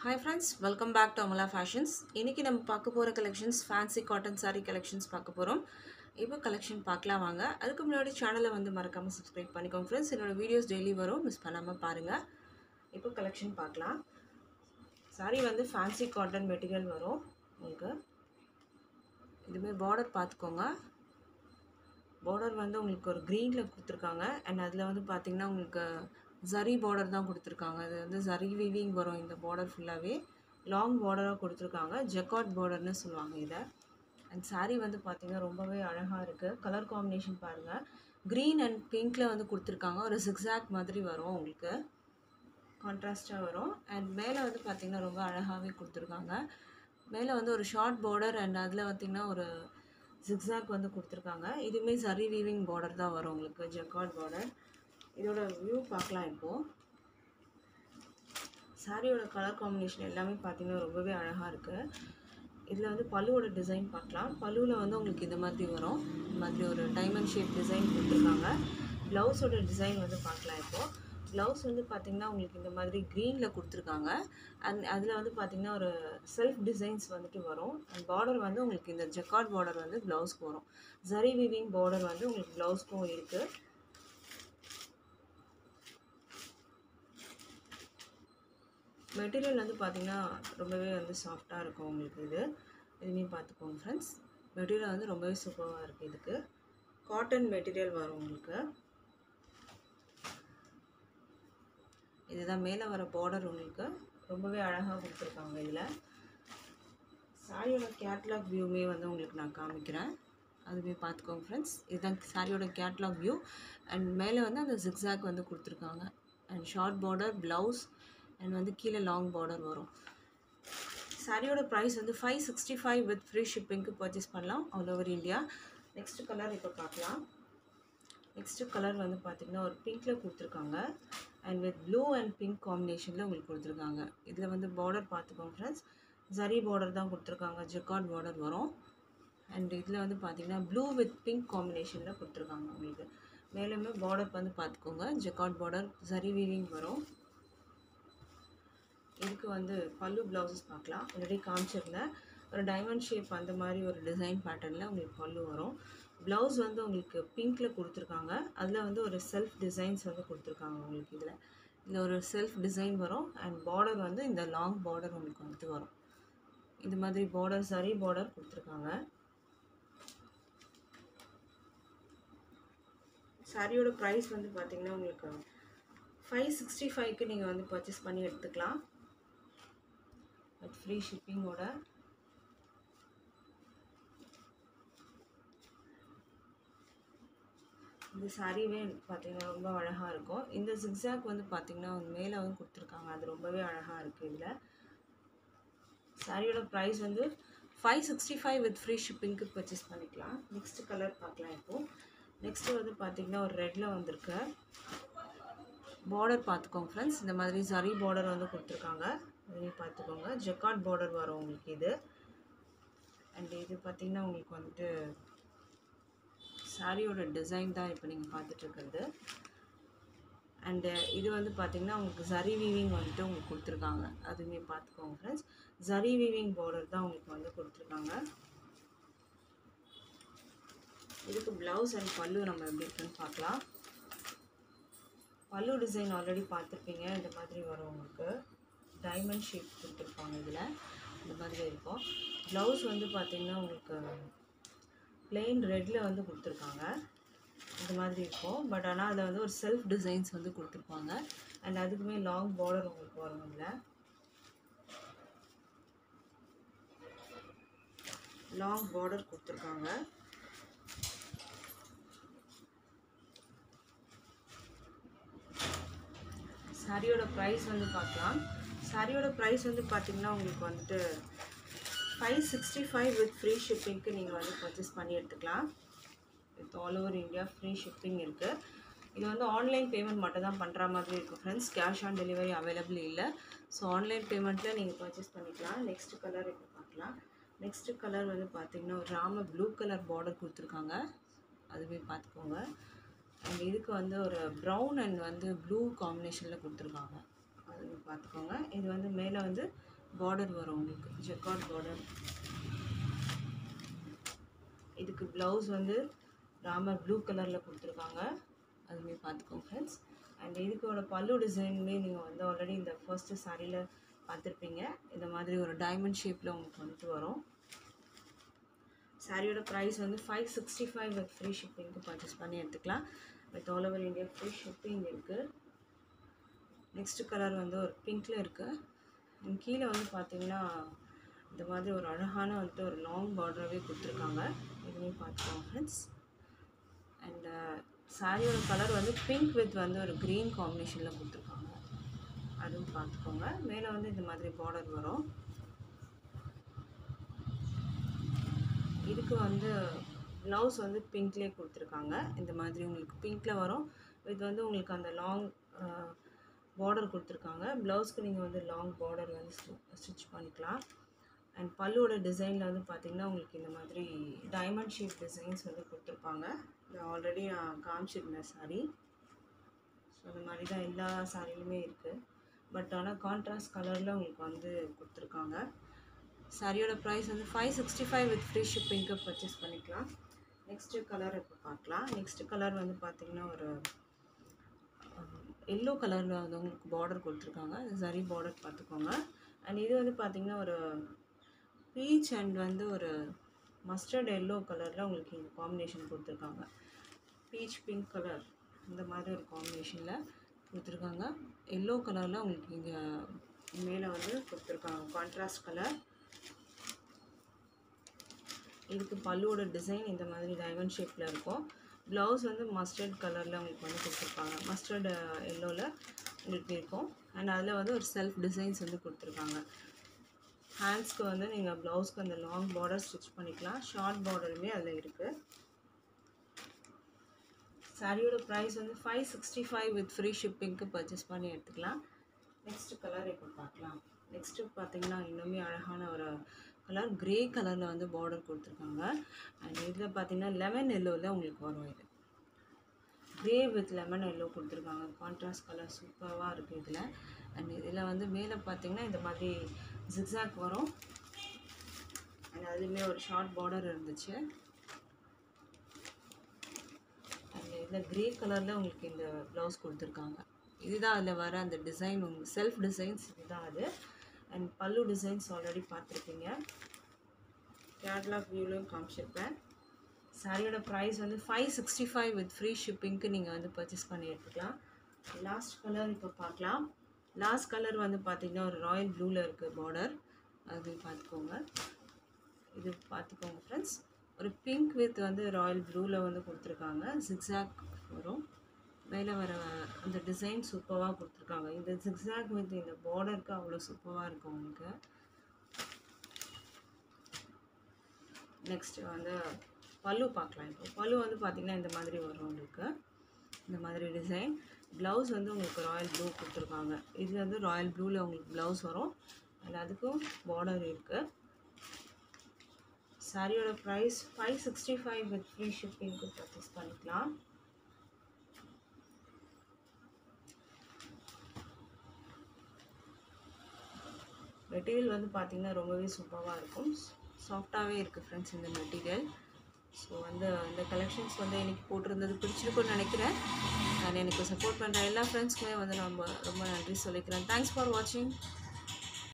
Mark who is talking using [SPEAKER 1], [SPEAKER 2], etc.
[SPEAKER 1] hi friends welcome back to Amala fashions இன்றைக்கி நம்ம பார்க்க போகிற collections fancy cotton saree collections பார்க்க போகிறோம் இப்போ கலெக்ஷன் பார்க்கலாம் வாங்க அதுக்கு முன்னாடி சேனலை வந்து மறக்காமல் சப்ஸ்கிரைப் பண்ணிக்கோங்க ஃப்ரெண்ட்ஸ் என்னோடய வீடியோஸ் டெய்லி வரும் மிஸ் பண்ணாமல் பாருங்கள் இப்போ கலெக்ஷன் பார்க்கலாம் saree வந்து ஃபேன்சி காட்டன் மெட்டீரியல் வரும் உங்களுக்கு இதுமாரி பார்டர் பார்த்துக்கோங்க பார்டர் வந்து உங்களுக்கு ஒரு க்ரீனில் கொடுத்துருக்காங்க அண்ட் அதில் வந்து பார்த்திங்கன்னா உங்களுக்கு ஜரி பார்டர் தான் கொடுத்துருக்காங்க அது வந்து ஜரி வீவிங் வரும் இந்த பார்டர் ஃபுல்லாகவே லாங் பார்டராக கொடுத்துருக்காங்க ஜெக்காட் பார்டர்னு சொல்லுவாங்க இதை அண்ட் saree வந்து பார்த்திங்கன்னா ரொம்பவே அழகாக இருக்குது கலர் காம்பினேஷன் பாருங்கள் க்ரீன் அண்ட் பிங்க்கில் வந்து கொடுத்துருக்காங்க ஒரு zigzag மாதிரி வரும் உங்களுக்கு கான்ட்ராஸ்ட்டாக வரும் அண்ட் மேலே வந்து பார்த்திங்கன்னா ரொம்ப அழகாகவே கொடுத்துருக்காங்க மேலே வந்து ஒரு ஷார்ட் பார்டர் அண்ட் அதில் பார்த்திங்கன்னா ஒரு zigzag வந்து கொடுத்துருக்காங்க இதுவுமே சரி வீவிங் பார்டர் தான் வரும் உங்களுக்கு ஜக்கார்ட் பார்டர் இதோட வியூ பார்க்கலாம் இப்போது சாரியோட கலர் காம்பினேஷன் எல்லாமே பார்த்திங்கன்னா ரொம்பவே அழகாக இருக்குது இதில் வந்து பல்லுவோட டிசைன் பார்க்கலாம் பல்லுவில் வந்து உங்களுக்கு இந்த மாதிரி வரும் இந்த மாதிரி ஒரு டைமண்ட் ஷேப் டிசைன் கொடுத்துருக்காங்க ப்ளவுஸோட டிசைன் வந்து பார்க்கலாம் இப்போது ப்ளவுஸ் வந்து பார்த்திங்கன்னா உங்களுக்கு இந்த மாதிரி க்ரீனில் கொடுத்துருக்காங்க அண்ட் அதில் வந்து பார்த்திங்கன்னா ஒரு செல்ஃப் டிசைன்ஸ் வந்துட்டு வரும் அண்ட் பார்டர் வந்து உங்களுக்கு இந்த ஜக்கார்ட் பார்டர் வந்து ப்ளவுஸ்க்கு வரும் ஜரி வீவிங் பார்டர் வந்து உங்களுக்கு ப்ளவுஸ்க்கும் இருக்குது மெட்டீரியல் வந்து பார்த்திங்கன்னா ரொம்பவே வந்து சாஃப்டாக இருக்கும் உங்களுக்கு இது இதுவுமே பார்த்துக்கோங்க ஃப்ரெண்ட்ஸ் மெட்டீரியல் வந்து ரொம்பவே சூப்பராக இருக்குது இதுக்கு காட்டன் மெட்டீரியல் வரும் உங்களுக்கு இதுதான் மேலே வர பார்டர் உங்களுக்கு ரொம்பவே அழகாக கொடுத்துருக்காங்க இதில் சாரியோட கேட்லாக் வியூமே வந்து உங்களுக்கு நான் காமிக்கிறேன் அதுவே பார்த்துக்கோங்க ஃப்ரெண்ட்ஸ் இதுதான் சாரியோட கேட்லாக் வியூ அண்ட் மேலே வந்து அந்த ஜிக்ஸாக் வந்து கொடுத்துருக்காங்க and short border blouse and வந்து கீழே லாங் பார்டர் வரும் சாரியோட ப்ரைஸ் வந்து five sixty five with free ஷிப்பிங்க்கு பர்ச்சேஸ் பண்ணலாம் all over India next colour இப்போ பார்க்கலாம் நெக்ஸ்ட்டு கலர் வந்து பார்த்திங்கன்னா ஒரு பிங்க்கில் கொடுத்துருக்காங்க and with blue and pink காம்பினேஷனில் உங்களுக்கு கொடுத்துருக்காங்க இதில் வந்து பார்டர் பார்த்துக்கோங்க ஃப்ரெண்ட்ஸ் ஜரி பார்டர் தான் கொடுத்துருக்காங்க ஜெக்கார்ட் பார்டர் வரும் அண்ட் இதில் வந்து பார்த்திங்கன்னா ப்ளூ வித் பிங்க் காம்பினேஷனில் கொடுத்துருக்காங்க உங்களுக்கு மேலுமே பார்டர் வந்து பார்த்துக்கோங்க ஜெக்கார்ட் பார்டர் ஜரி வீவிங் வரும் இதுக்கு வந்து பல்லு ப்ளவுசஸ் பார்க்கலாம் ஆல்ரெடி காமிச்சிருந்தேன் ஒரு டைமண்ட் ஷேப் அந்த மாதிரி ஒரு டிசைன் பேட்டர்னில் உங்களுக்கு பல்லு வரும் ப்ளவுஸ் வந்து உங்களுக்கு பிங்க்கில் கொடுத்துருக்காங்க அதில் வந்து ஒரு செல்ஃப் டிசைன்ஸ் வந்து கொடுத்துருக்காங்க உங்களுக்கு இதில் இதில் ஒரு செல்ஃப் டிசைன் வரும் அண்ட் பார்டர் வந்து இந்த லாங் பார்டர் உங்களுக்கு வந்துட்டு வரும் இந்த மாதிரி பார்டர் சரி பார்டர் கொடுத்துருக்காங்க சாரியோட ப்ரைஸ் வந்து பார்த்திங்கன்னா உங்களுக்கு ஃபைவ் சிக்ஸ்டி ஃபைவ்க்கு நீங்கள் வந்து பர்ச்சேஸ் பண்ணி எடுத்துக்கலாம் வித் ஃப்ரீ ஷிப்பிங்கோட இந்த சாரீவே பார்த்தீங்கன்னா ரொம்ப அழகாக இருக்கும் இந்த ஜிக்ஸாக் வந்து பார்த்திங்கன்னா மேலே வந்து கொடுத்துருக்காங்க அது ரொம்பவே அழகாக இருக்குது இதில் சாரியோட ப்ரைஸ் வந்து five sixty five with free ஷிப்பிங்க்கு பர்ச்சேஸ் பண்ணிக்கலாம் நெக்ஸ்ட் கலர் பார்க்கலாம் இப்போது நெக்ஸ்ட்டு வந்து பார்த்திங்கன்னா ஒரு ரெட்டில் வந்திருக்கு பார்டர் பார்த்துக்கோங்க ஃப்ரெண்ட்ஸ் இந்த மாதிரி சரி பார்டர் வந்து கொடுத்துருக்காங்க அதையும் பார்த்துக்கோங்க ஜெக்கார்ட் பார்டர் வரும் உங்களுக்கு இது அண்ட் இது பார்த்திங்கன்னா உங்களுக்கு வந்துட்டு சாரியோட டிசைன் தான் இப்போ நீங்கள் பார்த்துட்ருக்கிறது அண்டு இது வந்து பார்த்திங்கன்னா உங்களுக்கு ஜரி வீவிங் வந்துட்டு உங்களுக்கு கொடுத்துருக்காங்க அதுவுமே பார்த்துக்கோங்க ஃப்ரெண்ட்ஸ் ஜரி வீவிங் பார்டர் தான் உங்களுக்கு வந்து கொடுத்துருக்காங்க இதுக்கு ப்ளவுஸ் அண்ட் பல்லு நம்ம எப்படி இருக்குன்னு பார்க்கலாம் பல்லு டிசைன் ஆல்ரெடி பார்த்துருப்பீங்க இந்த மாதிரி வரும் உங்களுக்கு டைமண்ட் ஷேப் கொடுத்துருப்பாங்க இதில் இந்த மாதிரி இருக்கும் ப்ளவுஸ் வந்து பார்த்திங்கன்னா உங்களுக்கு பிளெயின் ரெட்டில் வந்து கொடுத்துருக்காங்க இந்த மாதிரி இருக்கும் பட் ஆனால் அதில் வந்து ஒரு செல்ஃப் டிசைன்ஸ் வந்து கொடுத்துருப்பாங்க அண்ட் அதுக்குமே லாங் பார்டர் உங்களுக்கு வரும் இதில் லாங் பார்டர் கொடுத்துருக்காங்க சாரியோட ப்ரைஸ் வந்து பார்க்கலாம் சாரியோட ப்ரைஸ் வந்து பார்த்திங்கன்னா உங்களுக்கு வந்துட்டு five sixty five with free ஷிப்பிங்க்கு நீங்கள் வந்து பர்ச்சேஸ் பண்ணி எடுத்துக்கலாம் with all over India free shipping இருக்குது இது வந்து ஆன்லைன் பேமெண்ட் மட்டும் தான் பண்ணுற மாதிரி இருக்கும் friends cash on delivery available இல்லை ஸோ ஆன்லைன் பேமெண்ட்டில் நீங்கள் பர்ச்சேஸ் பண்ணிக்கலாம் நெக்ஸ்ட் கலர் இப்போ பார்க்கலாம் நெக்ஸ்ட்டு கலர் வந்து பார்த்திங்கன்னா ஒரு ராம ப்ளூ கலர் பார்டர் கொடுத்துருக்காங்க அதுவே பார்த்துக்கோங்க அண்ட் இதுக்கு வந்து ஒரு ப்ரௌன் அண்ட் வந்து ப்ளூ காம்பினேஷனில் கொடுத்துருக்காங்க அது பார்த்துக்கோங்க இது வந்து மேலே வந்து பார்டர் வரும் உங்களுக்கு ஜெக்கார்ட் பார்டர் இதுக்கு ப்ளவுஸ் வந்து ராமர் ப்ளூ கலரில் கொடுத்துருக்காங்க அதுவுமே பார்த்துக்கோங்க ஃப்ரெண்ட்ஸ் அண்ட் இதுக்கோட பல்லு டிசைனுமே நீங்கள் வந்து ஆல்ரெடி இந்த ஃபர்ஸ்ட்டு சாரியில் பார்த்துருப்பீங்க இந்த மாதிரி ஒரு டைமண்ட் ஷேப்பில் உங்களுக்கு வந்துட்டு வரும் சாரியோட ப்ரைஸ் வந்து five sixty five with free ஷிப்பிங்க்கு பர்ச்சேஸ் பண்ணி எடுத்துக்கலாம் with all over India free shipping இருக்குது நெக்ஸ்ட்டு கலர் வந்து ஒரு பிங்க்கில் இருக்குது கீழே வந்து பார்த்தீங்கன்னா இந்த மாதிரி ஒரு அழகான வந்துட்டு ஒரு லாங் பார்டராகவே கொடுத்துருக்காங்க இதுவுமே பார்த்துக்கோங்க ஃப்ரெண்ட்ஸ் அண்ட் சாரியோட கலர் வந்து பிங்க் வித் வந்து ஒரு க்ரீன் காம்பினேஷனில் கொடுத்துருக்காங்க அதுவும் பார்த்துக்கோங்க மேலே வந்து இந்த மாதிரி பார்டர் வரும் இதுக்கு வந்து ப்ளவுஸ் வந்து பிங்க்லேயே கொடுத்துருக்காங்க இந்த மாதிரி உங்களுக்கு பிங்க்கில் வரும் இது வந்து உங்களுக்கு அந்த லாங் பார்டர் கொடுத்துருக்காங்க ப்ளவுஸ்க்கு நீங்கள் வந்து லாங் பார்டர் வந்து ஸ்டிச் பண்ணிக்கலாம் அண்ட் பல்லுவோட டிசைனில் வந்து பார்த்திங்கன்னா உங்களுக்கு இந்த மாதிரி டைமண்ட் ஷேப் டிசைன்ஸ் வந்து கொடுத்துருப்பாங்க இது ஆல்ரெடி நான் காமிச்சிருந்தேன் சாரி ஸோ அந்த மாதிரி தான் எல்லா சாரிலுமே இருக்குது பட் ஆனால் கான்ட்ராஸ்ட் கலரில் உங்களுக்கு வந்து கொடுத்துருக்காங்க சாரியோட ப்ரைஸ் வந்து five sixty five with free ஷிப்பிங்க்கு பர்ச்சேஸ் பண்ணிக்கலாம் நெக்ஸ்ட்டு கலர் இப்போ பார்க்கலாம் நெக்ஸ்ட்டு கலர் வந்து பார்த்திங்கன்னா ஒரு எல்லோ கலரில் வந்து உங்களுக்கு பார்டர் கொடுத்துருக்காங்க சரி பார்டர் பார்த்துக்கோங்க அண்ட் இது வந்து பார்த்திங்கன்னா ஒரு பீச் அண்ட் வந்து ஒரு மஸ்டர்ட் எல்லோ கலரில் உங்களுக்கு இங்கே காம்பினேஷன் கொடுத்துருக்காங்க பீச் பிங்க் கலர் இந்த மாதிரி ஒரு காம்பினேஷனில் கொடுத்துருக்காங்க எல்லோ கலரில் உங்களுக்கு இங்கே மேலே வந்து கொடுத்துருக்காங்க கான்ட்ராஸ்ட் கலர் இதுக்கு பல்லுவோட டிசைன் இந்த மாதிரி டைமண்ட் ஷேப்பில் இருக்கும் ப்ளவுஸ் வந்து மஸ்டர்ட் கலரில் உங்களுக்கு வந்து கொடுத்துருப்பாங்க மஸ்டர்ட் எல்லோவில் உங்களுக்கு இருக்கும் அண்ட் அதில் வந்து ஒரு செல்ஃப் டிசைன்ஸ் வந்து கொடுத்துருக்காங்க ஹேண்ட்ஸ்க்கு வந்து நீங்கள் ப்ளவுஸ்க்கு அந்த லாங் பார்டர் ஸ்டிச் பண்ணிக்கலாம் ஷார்ட் பார்டருமே அதில் இருக்குது சாரியோட ப்ரைஸ் வந்து five sixty five with free ஷிப்பிங்க்கு பர்ச்சேஸ் பண்ணி எடுத்துக்கலாம் நெக்ஸ்ட்டு கலர் இப்போ பார்க்கலாம் நெக்ஸ்ட்டு பார்த்தீங்கன்னா இன்னுமே அழகான ஒரு கலர் க்ரே கலரில் வந்து பார்டர் கொடுத்துருக்காங்க அண்ட் இதில் பார்த்தீங்கன்னா லெமன் எல்லோவில் உங்களுக்கு வரும் இது க்ரே வித் லெமன் எல்லோ கொடுத்துருக்காங்க கான்ட்ராஸ்ட் கலர் சூப்பராக இருக்குது இதில் அண்ட் இதில் வந்து மேலே பார்த்தீங்கன்னா இந்த மாதிரி ஜிக்ஸாக் வரும் அண்ட் அதுலேயுமே ஒரு ஷார்ட் பார்டர் இருந்துச்சு அண்ட் இதில் க்ரே கலரில் உங்களுக்கு இந்த ப்ளவுஸ் கொடுத்துருக்காங்க இதுதான் அதில் வர அந்த டிசைன் உங்களுக்கு செல்ஃப் டிசைன்ஸ் இதுதான் அது அண்ட் பல்லு டிசைன்ஸ் ஆல்ரெடி பார்த்துருப்பீங்க கேட்லாக் வியூலையும் காமிச்சிருப்பேன் சாரியோட ப்ரைஸ் வந்து five sixty five with free ஷிப்பிங்க்கு நீங்கள் வந்து பர்ச்சேஸ் பண்ணி எடுத்துக்கலாம் லாஸ்ட் கலர் இப்போ பார்க்கலாம் லாஸ்ட் கலர் வந்து பார்த்திங்கன்னா ஒரு ராயல் ப்ளூவில் இருக்குது பார்டர் அது பார்த்துக்கோங்க இது பார்த்துக்கோங்க ஃப்ரெண்ட்ஸ் ஒரு பிங்க் வித் வந்து ராயல் ப்ளூவில் வந்து கொடுத்துருக்காங்க ஜிக்ஸாக் வரும் மேலே வர அந்த டிசைன் சூப்பராக கொடுத்துருக்காங்க இந்த ஜிக்ஸாக் வித் இந்த பார்டருக்கு அவ்வளோ சூப்பராக இருக்கும் உங்களுக்கு நெக்ஸ்ட்டு வந்து பல்லு பார்க்கலாம் இப்போ பல்லு வந்து பார்த்திங்கன்னா இந்த மாதிரி வரும் உங்களுக்கு இந்த மாதிரி டிசைன் ப்ளவுஸ் வந்து உங்களுக்கு ராயல் ப்ளூ கொடுத்துருக்காங்க இது வந்து ராயல் ப்ளூவில் உங்களுக்கு ப்ளவுஸ் வரும் அண்ட் அதுக்கும் பார்டர் இருக்குது சாரியோட price five sixty five with free ஷிப்பிங்க்கு பர்ச்சேஸ் பண்ணிக்கலாம் மெட்டீரியல் வந்து பார்த்திங்கன்னா ரொம்பவே சூப்பராக இருக்கும் சாஃப்டாகவே இருக்குது ஃப்ரெண்ட்ஸ் இந்த மெட்டீரியல் ஸோ வந்து இந்த கலெக்ஷன்ஸ் வந்து எனக்கு போட்டிருந்தது பிடிச்சிருக்குன்னு நினைக்கிறேன் நான் எனக்கு சப்போர்ட் பண்ணுற எல்லா ஃப்ரெண்ட்ஸ்க்குமே வந்து ரொம்ப ரொம்ப நன்றி சொல்லிக்கிறேன் தேங்க்ஸ் ஃபார் வாட்சிங்